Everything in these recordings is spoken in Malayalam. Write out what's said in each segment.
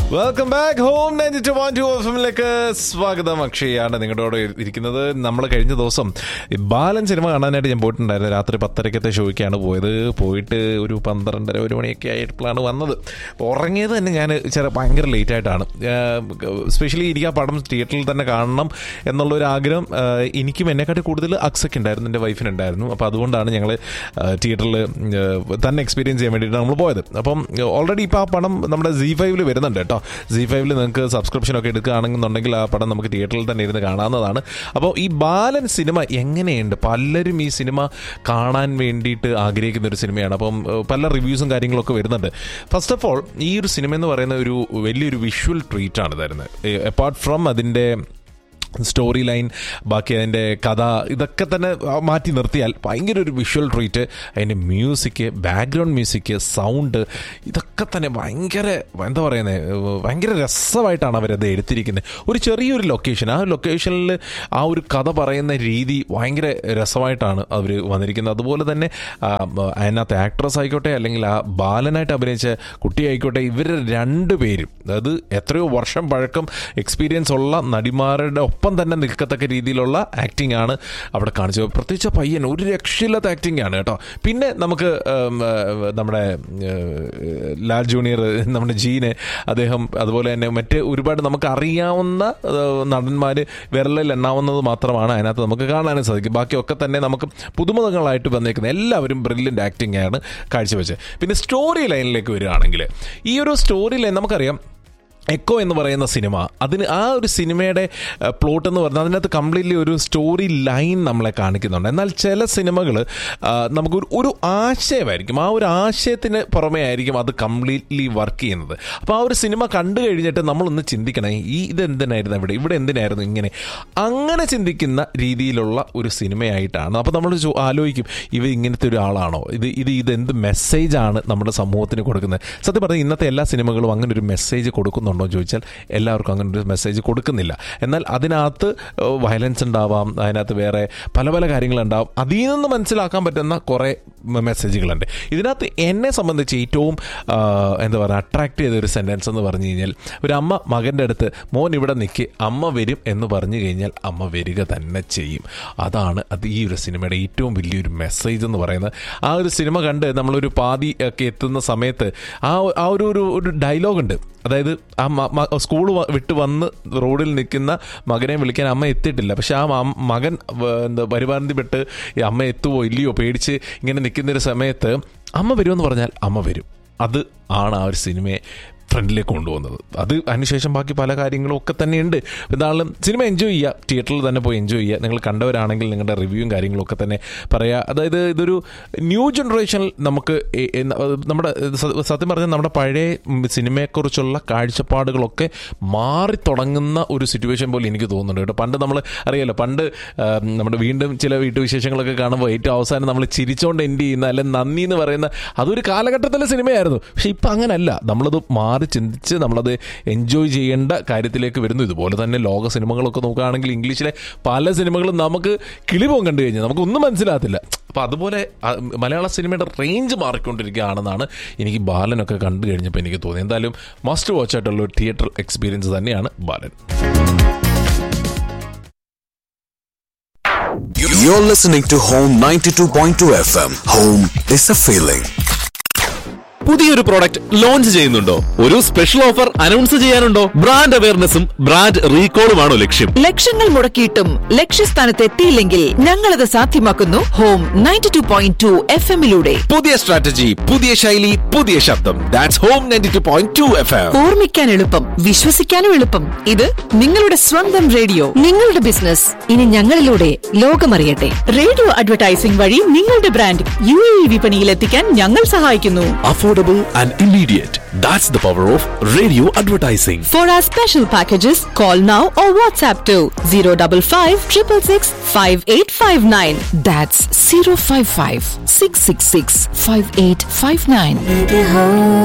Welcome back home ninety two point two എഫിലേക്ക് സ്വാഗതം അക്ഷയാണ് നിങ്ങളോട് ഇരിക്കുന്നത് നമ്മൾ കഴിഞ്ഞ ദിവസം ഈ ബാലൻ സിനിമ കാണാനായിട്ട് ഞാൻ പോയിട്ടുണ്ടായിരുന്നു രാത്രി പത്തരക്കത്തെ ഷോയ്ക്കാണ് പോയത് പോയിട്ട് ഒരു പന്ത്രണ്ടര ഒരു മണിയൊക്കെ ആയപ്പോഴാണ് വന്നത് ഉറങ്ങിയത് തന്നെ ഞാൻ ചില ഭയങ്കര ലേറ്റ് ആയിട്ടാണ് സ്പെഷ്യലി എനിക്ക് ആ പടം തിയേറ്ററിൽ തന്നെ കാണണം എന്നുള്ളൊരു ആഗ്രഹം ആ, എനിക്കും എന്നെക്കാട്ടി കൂടുതൽ അക്സക്ക് ഉണ്ടായിരുന്നു എൻ്റെ വൈഫിനുണ്ടായിരുന്നു അപ്പോൾ അതുകൊണ്ടാണ് ഞങ്ങൾ തിയേറ്ററിൽ തന്നെ എക്സ്പീരിയൻസ് ചെയ്യാൻ വേണ്ടിയിട്ട് നമ്മൾ പോയത് അപ്പം ഓൾറെഡി ഇപ്പോൾ ആ പടം നമ്മുടെ സി ഫൈവിൽ വരുന്നുണ്ട് കേട്ടോ സി ഫൈവിൽ നിങ്ങൾക്ക് സബ്സ്ക്രിപ്ഷൻ ഒക്കെ എടുക്കുകയാണെന്നുണ്ടെങ്കിൽ ആ പടം നമുക്ക് തിയേറ്ററിൽ തന്നെ ഇരുന്ന് കാണാവുന്നതാണ് അപ്പോൾ ഈ ബാലൻ സിനിമ എങ്ങനെയുണ്ട് പലരും ഈ സിനിമ കാണാൻ വേണ്ടിയിട്ട് ആഗ്രഹിക്കുന്ന ഒരു സിനിമയാണ് അപ്പം ഏഹ്, പല റിവ്യൂസും കാര്യങ്ങളൊക്കെ വരുന്നുണ്ട് ഫസ്റ്റ് ഓഫ് ഓൾ ഈ ഒരു സിനിമ എന്ന് പറയുന്ന ഒരു വലിയൊരു വിഷ്വൽ ട്രീറ്റ് ആണ് തരുന്നത് അപ്പാർട്ട് ഫ്രം അതിൻ്റെ സ്റ്റോറി ലൈൻ ബാക്കി അതിൻ്റെ കഥ ഇതൊക്കെ തന്നെ ആ, മാറ്റി നിർത്തിയാൽ ഭയങ്കര ഒരു വിഷ്വൽ ട്രീറ്റ് അതിൻ്റെ മ്യൂസിക് ബാക്ക്ഗ്രൗണ്ട് മ്യൂസിക് സൗണ്ട് ഇതൊക്കെ തന്നെ ഭയങ്കര എന്താ പറയുന്നത് ഭയങ്കര രസമായിട്ടാണ് അവരത് എടുത്തിരിക്കുന്നത് ഒരു ചെറിയൊരു ലൊക്കേഷൻ ആ ലൊക്കേഷനിൽ ആ ഒരു കഥ പറയുന്ന രീതി ഭയങ്കര രസമായിട്ടാണ് അവർ വന്നിരിക്കുന്നത് അതുപോലെ തന്നെ ആ, അതിനകത്ത് ആക്ട്രസ് ആയിക്കോട്ടെ അല്ലെങ്കിൽ ആ ബാലനായിട്ട് അഭിനയിച്ച കുട്ടി ആയിക്കോട്ടെ ഇവർ രണ്ടുപേരും അതായത് എത്രയോ വർഷം പഴക്കം എക്സ്പീരിയൻസ് ഉള്ള നടിമാരുടെ ഒപ്പം തന്നെ നിൽക്കത്തക്ക രീതിയിലുള്ള ആക്ടിംഗ് ആണ് അവിടെ കാണിച്ചത് പ്രത്യേകിച്ച് ആ പയ്യൻ ഒരു രക്ഷയില്ലാത്ത ആക്ടിംഗ് ആണ് കേട്ടോ പിന്നെ നമുക്ക് ഉം, ഏഹ്, നമ്മുടെ ഏഹ്, ലാൽ ജൂനിയർ നമ്മുടെ ജീന് അദ്ദേഹം അതുപോലെ തന്നെ മറ്റ് ഒരുപാട് നമുക്ക് അറിയാവുന്ന ഏഹ്, നടന്മാര് വിരലിൽ എണ്ണാവുന്നത് മാത്രമാണ് അതിനകത്ത് നമുക്ക് കാണാനും സാധിക്കും ബാക്കിയൊക്കെ തന്നെ നമുക്ക് പുതുമുഖങ്ങളായിട്ട് വന്നേക്കുന്ന എല്ലാവരും ബ്രില്യൻ്റ് ആക്ടിംഗ് ആണ് കാഴ്ചവെച്ചത് പിന്നെ സ്റ്റോറി ലൈനിലേക്ക് വരികയാണെങ്കിൽ ഈ ഒരു സ്റ്റോറി ലൈൻ നമുക്കറിയാം എക്കോ എന്ന് പറയുന്ന സിനിമ അതിന് ആ ഒരു സിനിമയുടെ പ്ലോട്ട് എന്ന് പറഞ്ഞാൽ അതിനകത്ത് കംപ്ലീറ്റ്ലി ഒരു സ്റ്റോറി ലൈൻ നമ്മളെ കാണിക്കുന്നുണ്ട് എന്നാൽ ചില സിനിമകൾ നമുക്ക് ഒരു ഒരു ആശയമായിരിക്കും ആ ഒരു ആശയത്തിന് പുറമേ ആയിരിക്കും അത് കംപ്ലീറ്റ്ലി വർക്ക് ചെയ്യുന്നത് അപ്പോൾ ആ ഒരു സിനിമ കണ്ടു കഴിഞ്ഞിട്ട് നമ്മളൊന്ന് ചിന്തിക്കണേ ഈ ഇത് എന്തിനായിരുന്നു ഇവിടെ ഇവിടെ എന്തിനായിരുന്നു ഇങ്ങനെ അങ്ങനെ ചിന്തിക്കുന്ന രീതിയിലുള്ള ഒരു സിനിമയായിട്ടാണ് അപ്പോൾ നമ്മൾ ചോ- ആലോചിക്കും ഇവ ഇങ്ങനത്തെ ഒരു ആളാണോ ഇത് ഇത് ഇത് എന്ത് മെസ്സേജാണ് നമ്മുടെ സമൂഹത്തിന് കൊടുക്കുന്നത് സത്യം പറഞ്ഞാൽ ഇന്നത്തെ എല്ലാ സിനിമകളും അങ്ങനെ ഒരു മെസ്സേജ് കൊടുക്കുന്നുണ്ടോ എന്ന് ചോദിച്ചാൽ എല്ലാവർക്കും അങ്ങനെ ഒരു മെസ്സേജ് കൊടുക്കുന്നില്ല എന്നാൽ അതിനകത്ത് വയലൻസ് ഉണ്ടാവാം അതിനകത്ത് വേറെ പല പല കാര്യങ്ങളുണ്ടാവും അതിൽ നിന്ന് മനസ്സിലാക്കാൻ പറ്റുന്ന കുറേ മെസ്സേജുകളുണ്ട് ഇതിനകത്ത് എന്നെ സംബന്ധിച്ച് ഏറ്റവും ആ, എന്താ പറയുക അട്രാക്ട് ചെയ്ത ഒരു സെൻറ്റൻസ് എന്ന് പറഞ്ഞു കഴിഞ്ഞാൽ ഒരു അമ്മ മകൻ്റെ അടുത്ത് മോൻ ഇവിടെ നിൽക്കി അമ്മ വരും എന്ന് പറഞ്ഞു കഴിഞ്ഞാൽ അമ്മ വരിക തന്നെ ചെയ്യും അതാണ് അത് ഈ ഒരു സിനിമയുടെ ഏറ്റവും വലിയൊരു മെസ്സേജ് എന്ന് പറയുന്നത് ആ ഒരു സിനിമ കണ്ട് നമ്മളൊരു പാതി ഒക്കെ എത്തുന്ന സമയത്ത് ആ ആ ഒരു ഒരു ഒരു ഡയലോഗ് ഉണ്ട് അതായത് ആ സ്കൂൾ വിട്ട് വന്ന് റോഡിൽ നിൽക്കുന്ന മകനെ വിളിക്കാൻ അമ്മ എത്തിയിട്ടില്ല പക്ഷെ ആ മ- മകൻ വ- എന്താ പരിപാലനപ്പെട്ട് ഈ അമ്മ എത്തുവോ ഇല്ലയോ പേടിച്ച് ഇങ്ങനെ നിൽക്കുന്ന ഒരു സമയത്ത് അമ്മ വരുമെന്ന് പറഞ്ഞാൽ അമ്മ വരും അത് ആണ് ആ ഒരു സിനിമയെ ഫ്രണ്ടിലേക്ക് കൊണ്ടുപോകുന്നത് അത് അതിനുശേഷം ബാക്കി പല കാര്യങ്ങളും ഒക്കെ തന്നെയുണ്ട് എന്തായാലും സിനിമ എൻജോയ് ചെയ്യുക തിയേറ്ററിൽ തന്നെ പോയി എൻജോയ് ചെയ്യുക നിങ്ങൾ കണ്ടവരാണെങ്കിൽ നിങ്ങളുടെ റിവ്യൂവും കാര്യങ്ങളും ഒക്കെ തന്നെ പറയുക അതായത് ഇതൊരു ന്യൂ ജനറേഷനിൽ നമുക്ക് എ- എ- നമ്മുടെ സ- സത്യം പറഞ്ഞാൽ നമ്മുടെ പഴയ സിനിമയെക്കുറിച്ചുള്ള കാഴ്ചപ്പാടുകളൊക്കെ മാറി തുടങ്ങുന്ന ഒരു സിറ്റുവേഷൻ പോലെ എനിക്ക് തോന്നുന്നുണ്ട് കേട്ടോ പണ്ട് നമ്മൾ അറിയാലോ പണ്ട് ആ, നമ്മുടെ വീണ്ടും ചില വീട്ടുവിശേഷങ്ങളൊക്കെ കാണുമ്പോൾ ഏറ്റവും അവസാനം നമ്മൾ ചിരിച്ചോണ്ട് എൻഡ് ചെയ്യുന്ന അല്ലെങ്കിൽ നന്ദി എന്ന് പറയുന്ന അതൊരു കാലഘട്ടത്തിലെ സിനിമയായിരുന്നു പക്ഷെ ഇപ്പം അങ്ങനല്ല നമ്മളത് മാറി ചിന്തിച്ച് നമ്മളത് എൻജോയ് ചെയ്യേണ്ട കാര്യത്തിലേക്ക് വരുന്നു ഇതുപോലെ തന്നെ ലോക സിനിമകളൊക്കെ നോക്കുകയാണെങ്കിൽ ഇംഗ്ലീഷിലെ പല സിനിമകളും നമുക്ക് കിളിപോകം കണ്ടു കഴിഞ്ഞാൽ നമുക്കൊന്നും മനസ്സിലാകത്തില്ല അപ്പോൾ അതുപോലെ ആ, മലയാള സിനിമയുടെ റേഞ്ച് മാറിക്കൊണ്ടിരിക്കുകയാണെന്നാണ് എനിക്ക് ബാലനൊക്കെ കണ്ടു കഴിഞ്ഞപ്പോൾ എനിക്ക് തോന്നി എന്തായാലും മസ്റ്റ് വാച്ച് ആയിട്ടുള്ള ഒരു തിയേറ്റർ എക്സ്പീരിയൻസ് തന്നെയാണ് Balan You're listening to Home 92.2 FM. Home is a feeling. പുതിയൊരു പ്രോഡക്റ്റ് ലോഞ്ച് ചെയ്യുന്നുണ്ടോ ഒരു സ്പെഷ്യൽ ഓഫർ അനൗൺസ് ചെയ്യാനുണ്ടോ ബ്രാൻഡ് അവയർനെസ്സും ബ്രാൻഡ് റീകോളുമാണോ ലക്ഷ്യം ലക്ഷങ്ങൾ മുടക്കിയിട്ടും ലക്ഷ്യസ്ഥാനത്ത് എത്തിയില്ലെങ്കിൽ ഞങ്ങളത് സാധ്യമാക്കുന്നു home ninety two point two F എമ്മിലൂടെ പുതിയ സ്ട്രാറ്റജി പുതിയ ശൈലി പുതിയ ശബ്ദം that's home ninety two point two F M ഓർമ്മിക്കാൻ എളുപ്പം വിശ്വസിക്കാനും എളുപ്പം ഇത് നിങ്ങളുടെ സ്വന്തം റേഡിയോ നിങ്ങളുടെ ബിസിനസ് ഇനി ഞങ്ങളിലൂടെ ലോകമറിയട്ടെ റേഡിയോ അഡ്വർടൈസിംഗ് വഴി നിങ്ങളുടെ ബ്രാൻഡ് യു എ ഇ വിപണിയിൽ എത്തിക്കാൻ ഞങ്ങൾ സഹായിക്കുന്നു affordable and immediate that's the power of radio advertising for our special packages call now or WhatsApp two zero double five triple six five eight five nine that's zero five five six six six five eight five nine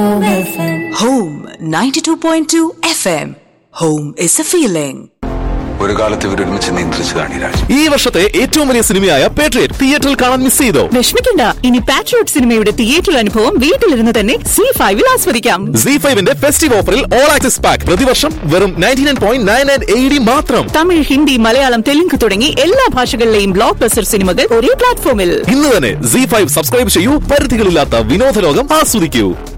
Home 92.2 FM. Home is a feeling. ഒരു കാലത്ത് ഇവരൊരുമിച്ച് നിയന്ത്രിച്ചതാണ് ഈ രാജ്യം ഈ വർഷത്തെ ഏറ്റവും വലിയ സിനിമയായ പേട്രിയറ്റ് തിയേറ്ററിൽ കാണാൻ മിസ് ചെയ്തോ വിഷമിക്കണ്ട ഇനി പാട്രിയോട്ട് സിനിമയുടെ തിയേറ്റർ അനുഭവം വീട്ടിലിരുന്ന് തന്നെ സി ഫൈവിൽ ആസ്വദിക്കാം സി ഫൈവിന്റെ ഫെസ്റ്റീവ് ഓഫറിൽ ഓൾ ആക്സസ് പാക്ക് പ്രതിവർഷം വെറും ninety nine point nine nine A D മാത്രം തമിഴ് ഹിന്ദി മലയാളം തെലുങ്ക് തുടങ്ങി എല്ലാ ഭാഷകളിലെയും ബ്ലോക്ക് ബസ്റ്റർ സിനിമകൾ ഒരേ പ്ലാറ്റ്ഫോമിൽ ഇന്ന് തന്നെ സി ഫൈവ് സബ്സ്ക്രൈബ് ചെയ്യൂ പരിധികളില്ലാത്ത വിനോദ ലോകം ആസ്വദിക്കൂ